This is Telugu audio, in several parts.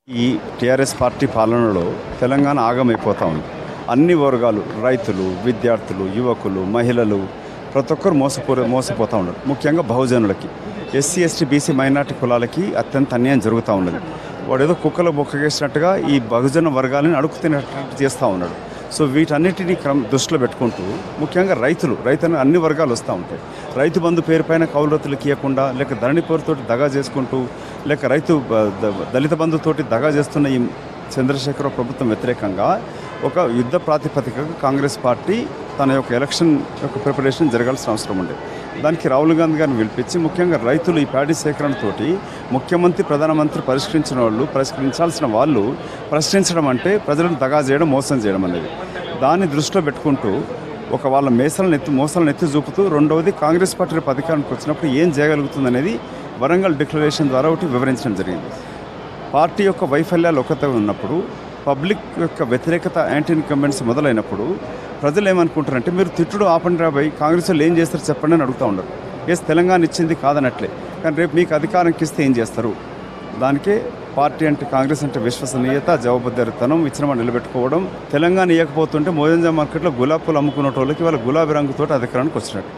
ఈ టీఆర్ఎస్ పార్టీ పాలనలో తెలంగాణ ఆగమైపోతా ఉంది అన్ని వర్గాలు రైతులు విద్యార్థులు యువకులు మహిళలు ప్రతి ఒక్కరు మోసపో మోసపోతూ ఉన్నారు ముఖ్యంగా బహుజనులకి ఎస్సీ ఎస్టీ బీసీ మైనార్టీ కులాలకి అత్యంత అన్యాయం జరుగుతూ ఉన్నది వాడు ఏదో కుక్కలు బొక్కగేసినట్టుగా ఈ బహుజన వర్గాలను అడుగు తినేటట్టు చేస్తూ ఉన్నాడు సో వీటన్నిటిని క్రమ దృష్టిలో పెట్టుకుంటూ ముఖ్యంగా రైతులు రైతులు అన్ని వర్గాలు వస్తూ ఉంటాయి రైతు బంధు పేరుపైన కౌలురతులకు ఇవ్వకుండా లేక ధరణి పేరుతోటి దగా చేసుకుంటూ లేక రైతు బ- ద- దళిత బంధుతోటి దగా చేస్తున్న ఈ చంద్రశేఖరరావు ప్రభుత్వం వ్యతిరేకంగా ఒక యుద్ధ ప్రాతిపదికగా కాంగ్రెస్ పార్టీ తన యొక్క ఎలక్షన్ యొక్క ప్రిపరేషన్ జరగాల్సిన అవసరం ఉండే దానికి రాహుల్ గాంధీ గారిని పిలిపించి ముఖ్యంగా రైతులు ఈ ప్యాడీ సేకరణతోటి ముఖ్యమంత్రి ప్రధానమంత్రి పరిష్కరించిన వాళ్ళు పరిష్కరించాల్సిన వాళ్ళు ప్రశ్నించడం అంటే ప్రజలను దగా చేయడం మోసం చేయడం అనేది దాన్ని దృష్టిలో పెట్టుకుంటూ ఒక వాళ్ళ మేసలను ఎత్తి మోసాలను ఎత్తి చూపుతూ రెండవది కాంగ్రెస్ పార్టీ రేపు అధికారానికి వచ్చినప్పుడు ఏం చేయగలుగుతుంది అనేది వరంగల్ డిక్లరేషన్ ద్వారా ఒకటి వివరించడం జరిగింది పార్టీ యొక్క వైఫల్యాలు ఒకటే ఉన్నప్పుడు పబ్లిక్ యొక్క వ్యతిరేకత యాంటీ ఇన్కంబెన్స్ మొదలైనప్పుడు ప్రజలు ఏమనుకుంటారంటే మీరు తిట్టుడు ఆపండి రాబోయి కాంగ్రెస్ వాళ్ళు ఏం చేస్తారు చెప్పండి అని అడుగుతూ ఉండరు ఎస్ తెలంగాణ ఇచ్చింది కాదనట్లే కానీ రేపు మీకు అధికారంకి ఇస్తే ఏం చేస్తారు దానికే పార్టీ అంటే కాంగ్రెస్ అంటే విశ్వసనీయత జవాబుదారితనం ఇచ్చిన నిలబెట్టుకోవడం తెలంగాణ ఇవ్వకపోతుంటే మోజంజా మార్కెట్లో గులాబీ పూలు అమ్ముకున్న వాళ్ళకి వాళ్ళ గులాబీ రంగుతోటి అధికారానికి వచ్చినట్టు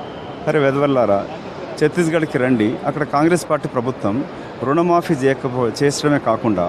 సరే వెదవల్లారా ఛత్తీస్గఢ్కి రండి అక్కడ కాంగ్రెస్ పార్టీ ప్రభుత్వం రుణమాఫీ చేయకపో చేసడమే కాకుండా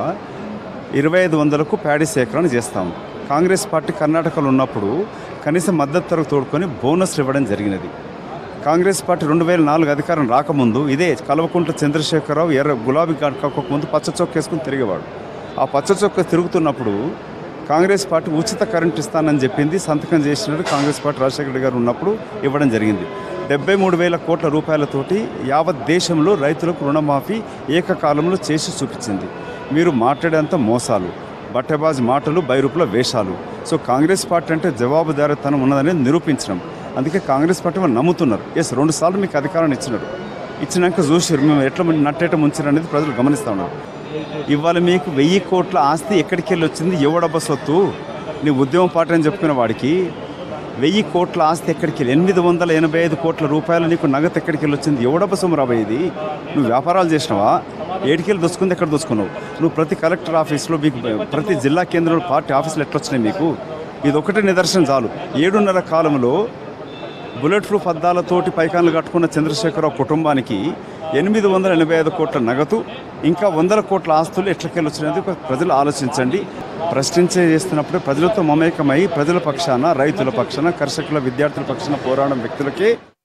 ఇరవై ఐదు వందలకు ప్యాడీ సేకరణ చేస్తాం కాంగ్రెస్ పార్టీ కర్ణాటకలో ఉన్నప్పుడు కనీసం మద్దతు ధరకు తోడుకొని బోనస్లు ఇవ్వడం జరిగినది కాంగ్రెస్ పార్టీ రెండు వేల నాలుగు అధికారం రాకముందు ఇదే కల్వకుంట్ల చంద్రశేఖరరావు ఎర్ర గులాబీ ముందు పచ్చ చొక్క వేసుకుని తిరిగేవాడు ఆ పచ్చ చొక్క తిరుగుతున్నప్పుడు కాంగ్రెస్ పార్టీ ఉచిత కరెంట్ ఇస్తానని చెప్పింది సంతకం చేసినట్టు కాంగ్రెస్ పార్టీ రాజశేఖర రెడ్డి గారు ఉన్నప్పుడు ఇవ్వడం జరిగింది డెబ్బై మూడు వేల కోట్ల రూపాయలతోటి యావత్ దేశంలో రైతులకు రుణమాఫీ ఏకకాలంలో చేసి చూపించింది మీరు మాట్లాడేంత మోసాలు బట్టెబాజ్ మాటలు బైరూపుల వేషాలు సో కాంగ్రెస్ పార్టీ అంటే జవాబుదారీతనం ఉన్నదని నిరూపించడం అందుకే కాంగ్రెస్ పార్టీ వాళ్ళు నమ్ముతున్నారు ఎస్ రెండు సార్లు మీకు అధికారాన్ని ఇచ్చినారు ఇచ్చినాక చూసారు మేము ఎట్లా నట్టేట ముంచారు అనేది ప్రజలు గమనిస్తూ ఉన్నారు ఇవాళ మీకు వెయ్యి కోట్ల ఆస్తి ఎక్కడికి వెళ్ళి వచ్చింది ఎవడబ్బ సొత్తు నీ ఉద్యమ పార్టీ అని చెప్పుకునే వాడికి వెయ్యి కోట్ల ఆస్తి ఎక్కడికి వెళ్ళి ఎనిమిది వందల ఎనభై ఐదు కోట్ల రూపాయలు నీకు నగదు ఎక్కడికి వెళ్ళి వచ్చింది ఎవడబ్బ సొమ్ము రాబోయే ఇది నువ్వు వ్యాపారాలు చేసినావా ఏడికెళ్ళి దొచ్చుకుంది ఎక్కడ దొచ్చుకున్నావు నువ్వు ప్రతి కలెక్టర్ ఆఫీస్లో మీకు ప్రతి జిల్లా కేంద్రంలో పార్టీ ఆఫీసులు ఎట్లా వచ్చినాయి మీకు ఇది ఒకటే నిదర్శనం చాలు ఏడున్నర కాలంలో బుల్లెట్ ప్రూఫ్ అద్దాలతోటి పైకాన్లు కట్టుకున్న చంద్రశేఖరరావు కుటుంబానికి ఎనిమిది వందల ఎనభై ఐదు కోట్ల నగదు ఇంకా వందల కోట్ల ఆస్తులు ఎట్లకెళ్ళి వచ్చినది ప్రజలు ఆలోచించండి ప్రశ్నించే చేస్తున్నప్పుడు ప్రజలతో మమేకమై ప్రజల పక్షాన రైతుల పక్షాన కర్షకుల విద్యార్థుల పక్షాన పోరాడడం వ్యక్తులకే